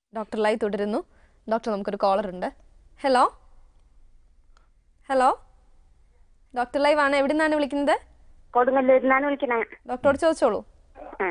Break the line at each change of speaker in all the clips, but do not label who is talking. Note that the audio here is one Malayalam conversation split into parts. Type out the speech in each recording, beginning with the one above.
ഡോക്ടർ ലൈ തുടരുന്നു ഡോക്ടർ നമുക്കൊരു കോളർ ഉണ്ട് ഹലോ ഹലോ ഡോക്ടർ ലൈവ് ആണ് എവിടെ നിന്നാണ് വിളിക്കുന്നത്
കൊടുങ്ങല്ലൂരിൽ നിന്നാണ് വിളിക്കണേ
ഡോക്ടറോട് ചോദിച്ചോളൂ
ആ.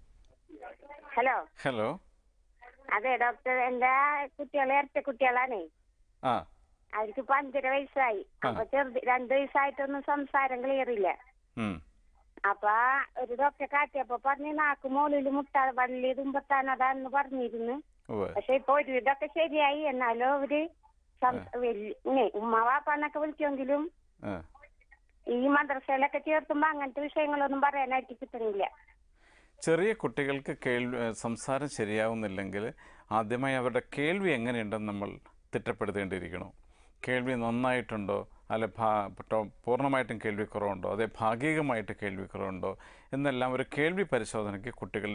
ഹലോ
ഹലോ
അതെ ഡോക്ടർ എന്റെ കുട്ടികളെ ഇരട്ട കുട്ടികളാണേ
ആ
അവർക്ക് ഇപ്പൊ അഞ്ചര വയസ്സായി അപ്പൊ ചെറുത് രണ്ടു വയസ്സായിട്ടൊന്നും സംസാരം ക്ലിയർ ഇല്ല
ഉം.
അപ്പൊ ഒരു ഡോക്ടറെ കാട്ടിയപ്പോ പറഞ്ഞു നാക്ക് മോളിൽ മുട്ട വള്ളി തുമ്പത്താനതാന്ന് പറഞ്ഞിരുന്നു
ഉവ്വ്.
പക്ഷെ ഇപ്പൊ ഒരു ഇതൊക്കെ ശരിയായി എന്നാലും അവര് സം- വലിയ ഇങ്ങനെ ഉമ്മ വാപ്പാന്നൊക്കെ വിളിച്ചെങ്കിലും
ആ.
ഈ മദ്രസയിലൊക്കെ ചേർത്തുമ്പോ അങ്ങനത്തെ വിഷയങ്ങളൊന്നും പറയാനായിട്ട് കിട്ടുന്നില്ല
ചെറിയ കുട്ടികൾക്ക് കേൾവി ഏ, സംസാരം ശരിയാവുന്നില്ലെങ്കിൽ ആദ്യമായി അവരുടെ കേൾവി എങ്ങനെയുണ്ടെന്ന് നമ്മൾ തിട്ടപ്പെടുത്തേണ്ടിയിരിക്കണം കേൾവി നന്നായിട്ടുണ്ടോ അല്ലെ ഭാ ടോ- പൂർണ്ണമായിട്ടും കേൾവി കുറവുണ്ടോ അതേ ഭാഗികമായിട്ട് കേൾവി കുറവുണ്ടോ എന്നെല്ലാം ഒരു കേൾവി പരിശോധനയ്ക്ക് കുട്ടികൾ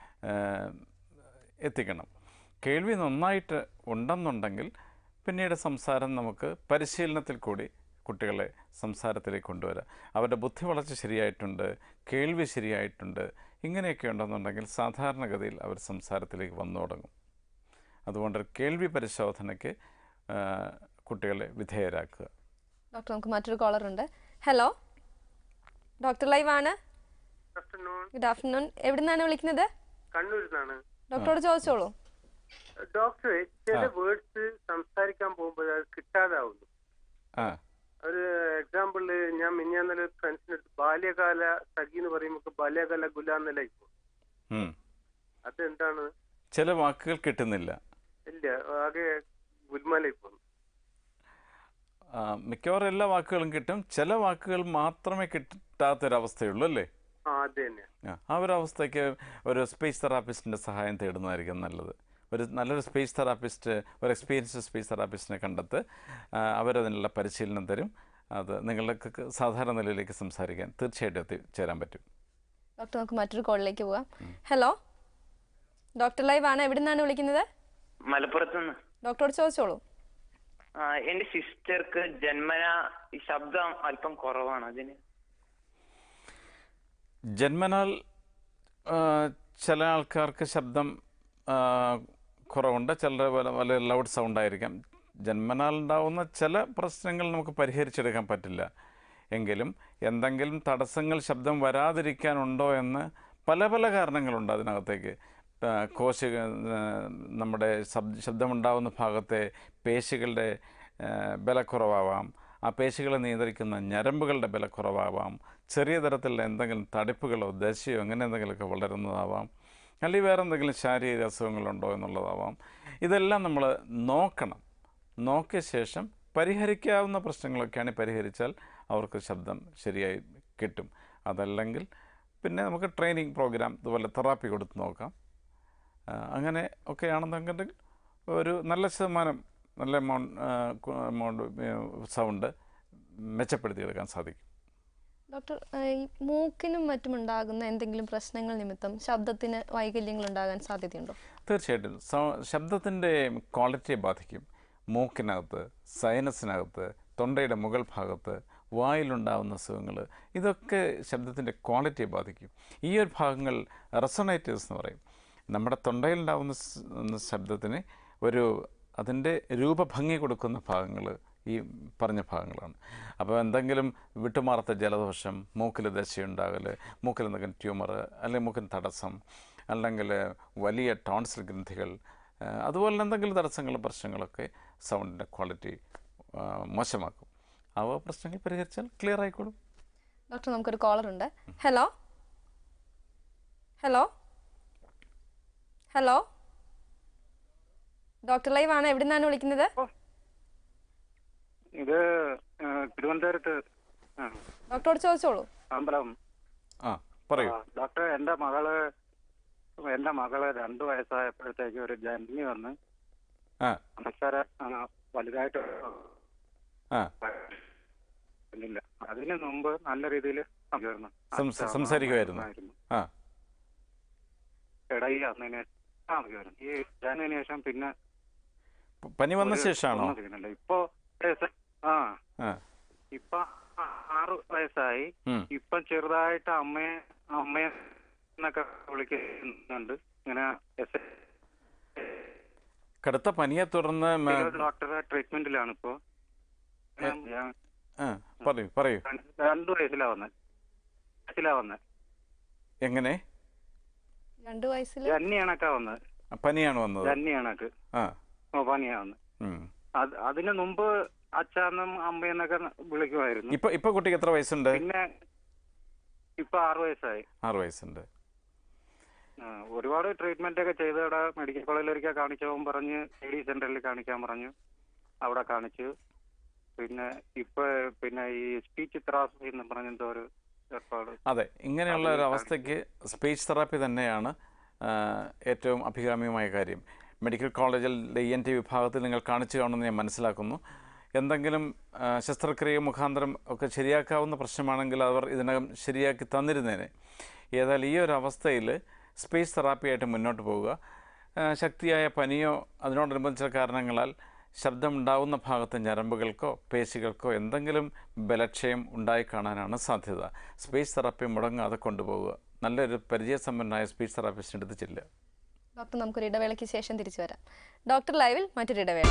എത്തിക്കണം കേൾവി നന്നായിട്ട് ഉണ്ടെന്നുണ്ടെങ്കിൽ പിന്നീട് സംസാരം നമുക്ക് പരിശീലനത്തിൽ കൂടി കുട്ടികളെ സംസാരത്തിലേക്ക് കൊണ്ടുവരാം അവരുടെ ബുദ്ധി വളർച്ച ശരിയായിട്ടുണ്ട് കേൾവി ശരിയായിട്ടുണ്ട് ഇങ്ങനെയൊക്കെ ഉണ്ടെന്നുണ്ടെങ്കിൽ സാധാരണഗതിയിൽ അവർ സംസാരത്തിലേക്ക് വന്നു തുടങ്ങും അതുകൊണ്ട് ഒരു കേൾവി പരിശോധനയ്ക്ക് ആ, കുട്ടികളെ വിധേയരാക്കുക
ഡോക്ടർ നമുക്ക് മറ്റൊരു കോളർ ഉണ്ട് ഹലോ ഡോക്ടർ ലൈവ് ആണ്
ആഫ്റ്റർനൂൺ
ഗുഡ് ആഫ്റ്റർനൂൺ എവിടെ നിന്നാണ് വിളിക്കുന്നത്
കണ്ണൂരിൽ നിന്നാണ്
ഡോക്ടറോട് ചോദിച്ചോളൂ
ഡോക്ടറെ ചില വേർഡ്സ് സംസാരിക്കാൻ പോകുമ്പോൾ അത് കിട്ടാതാവുന്നു
ആ
ഒരു എക്സാമ്പിള് ഞാൻ മിനിയാന്നലെ ഫ്രണ്ട്സിന്റെ അടുത്ത് ബാല്യകാല സഖി എന്ന് പറയുമ്പോൾ ബാല്യകാല ഗുലാന്നല്ല ഇപ്പൊ
ഉം.
അതെന്താണ്
ചില വാക്കുകൾ കിട്ടുന്നില്ല
ഇല്ല ആകെ ഗുൽമാല ഇപ്പൊ
ആ, മിക്കവാറും എല്ലാ വാക്കുകളും കിട്ടും ചില വാക്കുകൾ മാത്രമേ കിട്ടാത്തൊരവസ്ഥയുള്ളൂ അല്ലേ
ആ അത് തന്നെ
ആ, ആ ഒരു അവസ്ഥയ്ക്ക് ഒരു സ്പേസ് തെറാപ്പിസ്റ്റിൻ്റെ സഹായം തേടുന്നതായിരിക്കും നല്ലത് ഒരു നല്ലൊരു സ്പേസ് തെറാപ്പിസ്റ്റ് ഒരു എക്സ്പീരിയൻസ്ഡ് സ്പേസ് തെറാപ്പിസ്റ്റിനെ കണ്ടെത്ത് ആ, അവരതിനുള്ള പരിശീലനം തരും അത് നിങ്ങൾക്ക് സാധാരണ നിലയിലേക്ക് സംസാരിക്കാൻ തീർച്ചയായിട്ടും എത്തിച്ചേരാൻ പറ്റും
ഡോക്ടർ നമുക്ക് മറ്റൊരു കോളിലേക്ക് പോകാം ഹലോ ഡോക്ടർ ലൈവ് ആണ് എവിടെ നിന്നാണ് വിളിക്കുന്നത്
മലപ്പുറത്ത് നിന്ന്
ഡോക്ടറോട് ചോദിച്ചോളൂ
ആ, എന്റെ സിസ്റ്റർക്ക് ജന്മന ഈ ശബ്ദം അല്പം കുറവാണ് അതിന്
ജന്മനാൽ ആ, ചില ആൾക്കാർക്ക് ശബ്ദം ആ, കുറവുണ്ട് ചിലർ വളരെ ലൗഡ് സൗണ്ട് ആയിരിക്കാം ജന്മനാൽ ഉണ്ടാവുന്ന ചില പ്രശ്നങ്ങൾ നമുക്ക് പരിഹരിച്ചെടുക്കാൻ പറ്റില്ല എങ്കിലും എന്തെങ്കിലും തടസ്സങ്ങൾ ശബ്ദം വരാതിരിക്കാനുണ്ടോ എന്ന് പല പല കാരണങ്ങളുണ്ട് അതിനകത്തേക്ക് ആ, കോശ ആ, നമ്മുടെ ശബ്ദ ശബ്ദമുണ്ടാവുന്ന ഭാഗത്തെ പേശികളുടെ ആ, ബലക്കുറവാവാം ആ പേശികളെ നിയന്ത്രിക്കുന്ന ഞരമ്പുകളുടെ ബലക്കുറവാവാം ചെറിയ തരത്തിലുള്ള എന്തെങ്കിലും തടിപ്പുകളോ ദശയോ അങ്ങനെ എന്തെങ്കിലുമൊക്കെ വളരുന്നതാവാം അല്ലെങ്കിൽ വേറെ എന്തെങ്കിലും ശാരീരിക അസുഖങ്ങളുണ്ടോ എന്നുള്ളതാവാം ഇതെല്ലാം നമ്മൾ നോക്കണം നോക്കിയ ശേഷം പരിഹരിക്കാവുന്ന പ്രശ്നങ്ങളൊക്കെയാണ് പരിഹരിച്ചാൽ അവർക്ക് ശബ്ദം ശരിയായി കിട്ടും അതല്ലെങ്കിൽ പിന്നെ നമുക്ക് ട്രെയിനിങ് പ്രോഗ്രാം ഇതുപോലെ തെറാപ്പി കൊടുത്ത് നോക്കാം ആ, അങ്ങനെ ഒക്കെയാണെന്നുണ്ടെങ്കിൽ ഒരു നല്ല ശതമാനം നല്ല എമൗണ്ട് എമൗണ്ട് സൗണ്ട് മെച്ചപ്പെടുത്തിയെടുക്കാൻ സാധിക്കും
ഡോക്ടർ ഈ മൂക്കിനും മറ്റും ഉണ്ടാകുന്ന എന്തെങ്കിലും പ്രശ്നങ്ങൾ നിമിത്തം ശബ്ദത്തിന് വൈകല്യങ്ങൾ ഉണ്ടാകാൻ സാധ്യതയുണ്ടോ
തീർച്ചയായിട്ടും സൗ- ശബ്ദത്തിൻ്റെ ക്വാളിറ്റിയെ ബാധിക്കും മൂക്കിനകത്ത് സൈനസിനകത്ത് തൊണ്ടയുടെ മുകൾ ഭാഗത്ത് വായിലുണ്ടാവുന്ന അസുഖങ്ങൾ ഇതൊക്കെ ശബ്ദത്തിൻ്റെ ക്വാളിറ്റിയെ ബാധിക്കും ഈ ഒരു ഭാഗങ്ങൾ റെസണേറ്റേഴ്സ് എന്ന് പറയും നമ്മുടെ തൊണ്ടയിലുണ്ടാവുന്ന സ് ശബ്ദത്തിന് ഒരു അതിൻ്റെ രൂപഭംഗി കൊടുക്കുന്ന ഭാഗങ്ങൾ ഈ പറഞ്ഞ ഭാഗങ്ങളാണ് അപ്പോൾ എന്തെങ്കിലും വിട്ടുമാറാത്ത ജലദോഷം മൂക്കിൽ ദശയുണ്ടാകൽ മൂക്കിൽ എന്തെങ്കിലും ട്യൂമർ അല്ലെങ്കിൽ മൂക്കിന് തടസ്സം അല്ലെങ്കിൽ വലിയ ടോൺസിൽ ഗ്രന്ഥികൾ ആ, അതുപോലെ എന്തെങ്കിലും തടസ്സങ്ങളും പ്രശ്നങ്ങളൊക്കെ സൗണ്ടിൻ്റെ ക്വാളിറ്റി ആ, മോശമാക്കും അവ പ്രശ്നങ്ങൾ പരിഹരിച്ചാൽ ക്ലിയർ ആയിക്കോളും
ഡോക്ടർ നമുക്കൊരു കോളർ ഉണ്ട് hello hello hello doctor live ആണ് എവിടെ നിന്നാണ് വിളിക്കുന്നത്
ഇത് ആ, തിരുവനന്തപുരത്ത് ആ,
ഡോക്ടറോട് ചോദിച്ചോളൂ
അമ്പലം
ആ പറയൂ
ആ, ഡോക്ടർ എന്റെ മകള് എന്റെ മകള് രണ്ടു വയസ്സായപ്പോഴത്തേക്ക് ഒരു ജന്മി വന്ന്
ആ
സംസാര ആ, വലുതായിട്ട്
ആ
ഇല്ല അതിന് മുമ്പ് നല്ല രീതിയിൽ
സംസ- സംസാരിക്കുമായിരുന്നു. ആ
ഇടയിൽ വന്നതിന് ആ മതിയായിരുന്നു. ഈ ജനതിന് ശേഷം പിന്നെ
പ- പനി വന്ന
ഒരു
ശേഷമാണോ
ഒന്നും ചെയ്യുന്നില്ല ഇപ്പൊ വയസ്സ് ആ
ആ
ഇപ്പൊ ആ- ആറ് വയസ്സായി
ഉം.
ഇപ്പൊ ചെറുതായിട്ട് അമ്മയെ അമ്മയെ എന്നൊക്കെ വിളിക്കുന്നുണ്ട് ഇങ്ങനെ എസ്
കടുത്ത പനിയെ തുടർന്ന് മ-
ഒരു ഡോക്ടറെ ട്രീറ്റ്മെന്റിലാണ് ഇപ്പോ ഞാൻ ഞാൻ
ആ, പറയൂ പറയൂ
രണ്ടു വയസ്സിലാ വന്നത് വയസ്സിലാ വന്നത്
എങ്ങനെ
രണ്ടു വയസ്സിൽ
ജന്നി കണക്കാ വന്നത്
പനിയാണ് വന്നത്
ജന്നി കണക്ക്
ആ
ഓ പനിയാ വന്നത്
ഉം.
അത് അതിന് മുമ്പ് അച്ഛന്നും അമ്മയെന്നൊക്കെ വിളിക്കുമായിരുന്നു
ഇപ്പൊ ഇപ്പൊ കുട്ടിക്ക് എത്ര വയസ്സുണ്ട്
പിന്നെ ഇപ്പൊ ആറു വയസ്സായി
ആറ് വയസ്സുണ്ട്
ആ, ഒരുപാട് ട്രീറ്റ്മെന്റ് ഒക്കെ ചെയ്ത് അവിടെ മെഡിക്കൽ കോളേജിലൊരിക്കൽ കാണിച്ചവൻ പറഞ്ഞ് എ ഡി സെന്ററിൽ കാണിക്കാൻ പറഞ്ഞു അവിടെ കാണിച്ചു പിന്നെ ഇപ്പൊ പിന്നെ ഈ സ്പീച്ച് തെറാപ്പി എന്ന് പറഞ്ഞ എന്തോ ഒരു ഏർപ്പാട്
അതെ ഇങ്ങനെയുള്ള
അത്
ഒരു അവസ്ഥയ്ക്ക് സ്പീച്ച് തെറാപ്പി തന്നെയാണ് ആ, ഏറ്റവും അഭികാമ്യമായ കാര്യം മെഡിക്കൽ കോളേജിൽ ഇ എൻ ടി വിഭാഗത്തിൽ നിങ്ങൾ കാണിച്ചു കാണുമെന്ന് ഞാൻ മനസ്സിലാക്കുന്നു എന്തെങ്കിലും ആ, ശസ്ത്രക്രിയ മുഖാന്തരം ഒക്കെ ശരിയാക്കാവുന്ന പ്രശ്നമാണെങ്കിൽ അവർ ഇതിനകം ശരിയാക്കി തന്നിരുന്നേനെ ഏതായാലും ഈ ഒരു അവസ്ഥയിൽ സ്പേസ് തെറാപ്പിയായിട്ട് മുന്നോട്ട് പോവുക ആ, ശക്തിയായ പനിയോ അതിനോടനുബന്ധിച്ച കാരണങ്ങളാൽ ശബ്ദമുണ്ടാവുന്ന ഭാഗത്ത് ഞരമ്പുകൾക്കോ പേശികൾക്കോ എന്തെങ്കിലും ബലക്ഷയം ഉണ്ടായി കാണാനാണ് സാധ്യത സ്പേസ് തെറാപ്പി മുടങ്ങാതെ കൊണ്ടുപോവുക നല്ലൊരു പരിചയസമ്പന്നനായ സ്പീച്ച് തെറാപ്പിസ്റ്റിൻ്റെ അടുത്ത് ചെല്ലുക
ഡോക്ടർ നമുക്കൊരു ഇടവേളയ്ക്ക് ശേഷം തിരിച്ചു വരാം ഡോക്ടർ ലൈവിൽ മറ്റൊരു ഇടവേള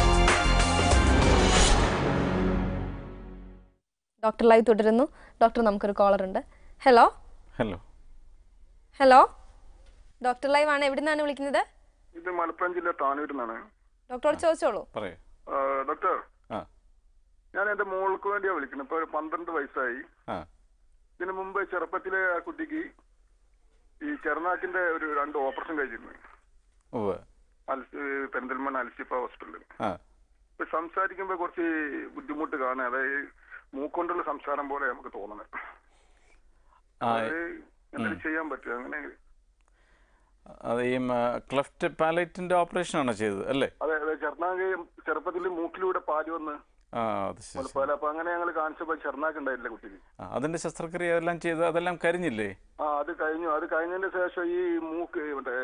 ഡോക്ടർ ലൈവ് തുടരുന്നു ഡോക്ടർ നമുക്കൊരു കോളർ ഉണ്ട് hello
hello
hello doctor live ആണ് എവിടെ നിന്നാണ് വിളിക്കുന്നത്
ഇത് മലപ്പുറം ജില്ല താനൂരിൽ നിന്നാണ്
ഡോക്ടറോട് ചോദിച്ചോളൂ
പറയൂ
ആ, ഡോക്ടർ
ആ
ഞാൻ എന്റെ മോൾക്ക് വേണ്ടിയാ വിളിക്കുന്നത് ഇപ്പൊ ഒരു പന്ത്രണ്ട് വയസ്സായി
ആ
ഇതിനു മുമ്പ് ചെറുപ്പത്തിലെ ആ കുട്ടിക്ക് ഈ ചെറുനാക്കിന്റെ ഒരു രണ്ട് ഓപ്പറേഷൻ കഴിച്ചിരുന്നു
ഉവ്വ്
അൽസി പെരിന്തൽമണ്ണ അൽസിഫ ഹോസ്പിറ്റലിൽ
ആ
ഇപ്പൊ സംസാരിക്കുമ്പോ കുറച്ച് ബുദ്ധിമുട്ട് കാണുക അതായത് മൂക്കൊണ്ടുള്ള സംസാരം പോലെ നമുക്ക് തോന്നുന്നത്
ആ
അത് എന്തെങ്കിലും ചെയ്യാൻ പറ്റുമോ അങ്ങനെ
അത് ഈ ക്ലഫ്റ്റ് പാലറ്റിൻ്റെ ഓപ്പറേഷനാണോ ചെയ്തത് അല്ലേ
അതെ അതെ ചെറുനാക്ക് ചെറുപ്പത്തിൽ മൂക്കിലൂടെ പാല് വന്ന്
ആ അത് ശരി ശരി.
മുലപ്പാല് അപ്പൊ അങ്ങനെ ഞങ്ങൾ കാണിച്ചപ്പോ ചെറുനാക്ക് ഉണ്ടായില്ല കുട്ടിക്ക്
ആ, അതിൻ്റെ ശസ്ത്രക്രിയ എല്ലാം ചെയ്ത് അതെല്ലാം കരിഞ്ഞില്ലേ
ആ അത് കഴിഞ്ഞു അത് കഴിഞ്ഞതിന് ശേഷം ഈ മൂക്ക് മറ്റേ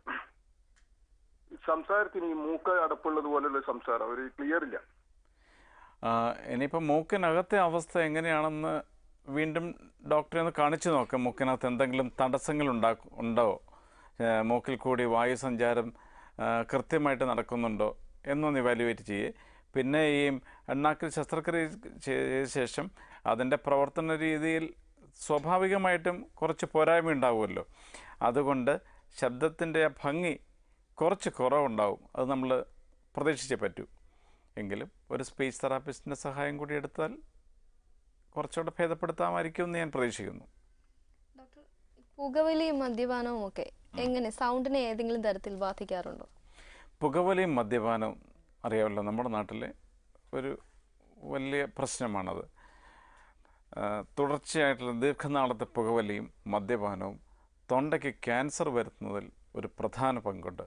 സംസാരത്തിന് ഈ മൂക്ക് അടപ്പുള്ളത് പോലുള്ള സംസാരം ഒരു ക്ലിയർ ഇല്ല
ആ, ഇനിയിപ്പോൾ മൂക്കിനകത്തെ അവസ്ഥ എങ്ങനെയാണെന്ന് വീണ്ടും ഡോക്ടറെ ഒന്ന് കാണിച്ചു നോക്കാം മൂക്കിനകത്ത് എന്തെങ്കിലും തടസ്സങ്ങൾ ഉണ്ടാ ഉണ്ടോ ഏ, മൂക്കിൽ കൂടി വായു സഞ്ചാരം ആ, കൃത്യമായിട്ട് നടക്കുന്നുണ്ടോ എന്നൊന്ന് ഇവാലുവേറ്റ് ചെയ്യേ പിന്നെ ഈ എണ്ണാക്കിൽ ശസ്ത്രക്രിയ ചെയ്ത ശേഷം അതിൻ്റെ പ്രവർത്തന രീതിയിൽ സ്വാഭാവികമായിട്ടും കുറച്ച് പോരായ്മ ഉണ്ടാവുമല്ലോ അതുകൊണ്ട് ശബ്ദത്തിൻ്റെ ആ ഭംഗി കുറച്ച് കുറവുണ്ടാവും അത് നമ്മൾ പ്രതീക്ഷിച്ചേ പറ്റൂ എങ്കിലും ഒരു സ്പീച്ച് തെറാപ്പിസ്റ്റിൻ്റെ സഹായം കൂടി എടുത്താൽ കുറച്ചുകൂടെ ഭേദപ്പെടുത്താമായിരിക്കും എന്ന് ഞാൻ പ്രതീക്ഷിക്കുന്നു
പുകവലിയും മദ്യപാനവും ഒക്കെ എങ്ങനെ സൗണ്ടിനെ ഏതെങ്കിലും തരത്തിൽ ബാധിക്കാറുണ്ടോ
പുകവലിയും മദ്യപാനവും അറിയാമല്ലോ നമ്മുടെ നാട്ടിലെ ഒരു വലിയ പ്രശ്നമാണത് ആ, തുടർച്ചയായിട്ടുള്ള ദീർഘനാളത്തെ പുകവലിയും മദ്യപാനവും തൊണ്ടയ്ക്ക് ക്യാൻസർ വരുത്തുന്നതിൽ ഒരു പ്രധാന പങ്കുണ്ട്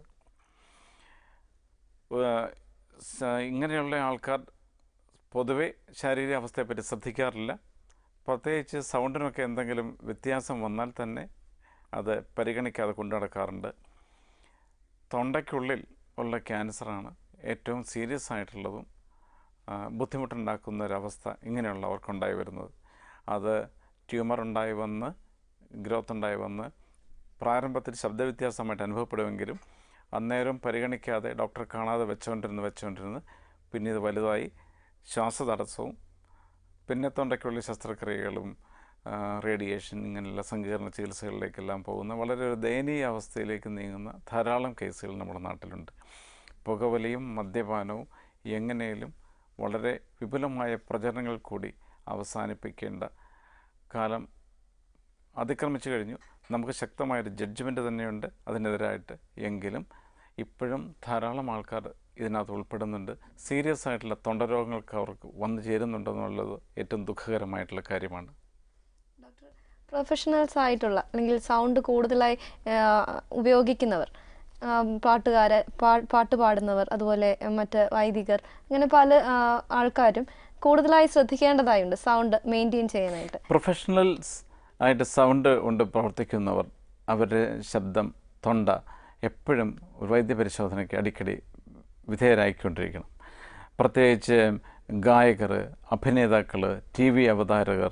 ആ, സ- ഇങ്ങനെയുള്ള ആൾക്കാർ പൊതുവെ ശാരീരിക അവസ്ഥയെപ്പറ്റി ശ്രദ്ധിക്കാറില്ല പ്രത്യേകിച്ച് സൗണ്ടിനൊക്കെ എന്തെങ്കിലും വ്യത്യാസം വന്നാൽ തന്നെ അത് പരിഗണിക്കാതെ കൊണ്ടു നടക്കാറുണ്ട് തൊണ്ടയ്ക്കുള്ളിൽ ഉള്ള ക്യാൻസറാണ് ഏറ്റവും സീരിയസ് ആയിട്ടുള്ളതും ആ, ബുദ്ധിമുട്ടുണ്ടാക്കുന്ന ഒരവസ്ഥ ഇങ്ങനെയുള്ളവർക്കുണ്ടായി വരുന്നത് അത് ട്യൂമർ ഉണ്ടായി വന്ന് ഗ്രോത്ത് ഉണ്ടായി വന്ന് പ്രാരംഭത്തിൽ ശബ്ദവ്യത്യാസമായിട്ട് അനുഭവപ്പെടുമെങ്കിലും അന്നേരം പരിഗണിക്കാതെ ഡോക്ടറെ കാണാതെ വെച്ചുകൊണ്ടിരുന്ന് വെച്ചുകൊണ്ടിരുന്ന് പിന്നെ ഇത് വലുതായി ശ്വാസതടസ്സവും പിന്നെ തൊണ്ടയ്ക്കുള്ളിൽ ശസ്ത്രക്രിയകളും ആ, റേഡിയേഷൻ ഇങ്ങനെയുള്ള സങ്കീർണ ചികിത്സകളിലേക്കെല്ലാം പോകുന്ന വളരെ ഒരു ദയനീയ അവസ്ഥയിലേക്ക് നീങ്ങുന്ന ധാരാളം കേസുകൾ നമ്മുടെ നാട്ടിലുണ്ട് പുകവലിയും മദ്യപാനവും എങ്ങനെയും വളരെ വിപുലമായ പ്രചരണങ്ങൾ കൂടി അവസാനിപ്പിക്കേണ്ട കാലം അതിക്രമിച്ചു കഴിഞ്ഞു നമുക്ക് ശക്തമായൊരു ജഡ്ജ്മെൻ്റ് തന്നെയുണ്ട് അതിനെതിരായിട്ട് എങ്കിലും ഇപ്പോഴും ധാരാളം ആൾക്കാർ ഇതിനകത്ത് ഉൾപ്പെടുന്നുണ്ട് സീരിയസ് ആയിട്ടുള്ള തൊണ്ടരോഗങ്ങൾക്ക് അവർക്ക് വന്നു ചേരുന്നുണ്ടെന്നുള്ളത് ഏറ്റവും ദുഃഖകരമായിട്ടുള്ള കാര്യമാണ്
പ്രൊഫഷണൽസ് ആയിട്ടുള്ള അല്ലെങ്കിൽ സൗണ്ട് കൂടുതലായി ആ, ഉപയോഗിക്കുന്നവർ ആ, പാട്ടുകാര് പാ- പാട്ട് പാടുന്നവർ അതുപോലെ മറ്റ് വൈദികർ അങ്ങനെ പല ആ, ആൾക്കാരും കൂടുതലായി ശ്രദ്ധിക്കേണ്ടതായുണ്ട് സൗണ്ട് മെയിൻറ്റെയിൻ ചെയ്യാനായിട്ട്
പ്രൊഫഷണൽസ് ആയിട്ട് സൗണ്ട് കൊണ്ട് പ്രവർത്തിക്കുന്നവർ അവരുടെ ശബ്ദം തൊണ്ട എപ്പോഴും ഒരു വൈദ്യപരിശോധനയ്ക്ക് അടിക്കടി വിധേയരായിക്കൊണ്ടിരിക്കണം പ്രത്യേകിച്ച് ഗായകർ അഭിനേതാക്കൾ ടി വി അവതാരകർ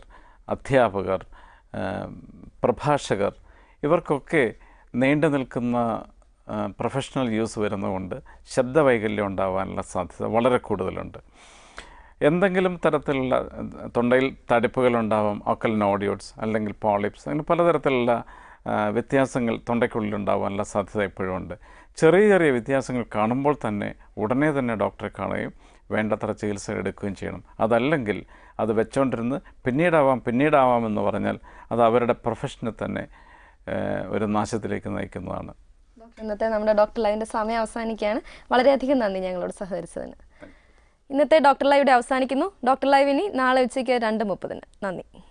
അധ്യാപകർ ആം, പ്രഭാഷകർ ഇവർക്കൊക്കെ നീണ്ടു നിൽക്കുന്ന പ്രൊഫഷണൽ യൂസ് വരുന്നതുകൊണ്ട് ശബ്ദവൈകല്യം ഉണ്ടാവാനുള്ള സാധ്യത വളരെ കൂടുതലുണ്ട് എന്തെങ്കിലും തരത്തിലുള്ള ഏഹ്, തൊണ്ടയിൽ തടിപ്പുകളുണ്ടാവാം ഒക്കൽ നോഡിയോട്സ് അല്ലെങ്കിൽ പോളിപ്സ് അങ്ങനെ പലതരത്തിലുള്ള ആ, വ്യത്യാസങ്ങൾ തൊണ്ടയ്ക്കുള്ളിൽ ഉണ്ടാവാനുള്ള സാധ്യത എപ്പോഴും ഉണ്ട് ചെറിയ ചെറിയ വ്യത്യാസങ്ങൾ കാണുമ്പോൾ തന്നെ ഉടനെ തന്നെ ഡോക്ടറെ കാണുകയും വേണ്ടത്ര ചികിത്സ എടുക്കുകയും ചെയ്യണം അതല്ലെങ്കിൽ അത് വെച്ചുകൊണ്ടിരുന്ന് പിന്നീടാവാം പിന്നീടാവാം എന്ന് പറഞ്ഞാൽ അത് അവരുടെ പ്രൊഫഷനെ തന്നെ ഏഹ്, ഒരു നാശത്തിലേക്ക് നയിക്കുന്നതാണ്
ഇന്നത്തെ നമ്മുടെ ഡോക്ടർ ലൈവിന്റെ സമയം അവസാനിക്കുകയാണ് വളരെയധികം നന്ദി ഞങ്ങളോട് സഹകരിച്ചതിന് ഇന്നത്തെ ഡോക്ടർ ലൈവിടെ അവസാനിക്കുന്നു ഡോക്ടർ ലൈവ് ഇനി നാളെ ഉച്ചയ്ക്ക് രണ്ട് മുപ്പതിന് നന്ദി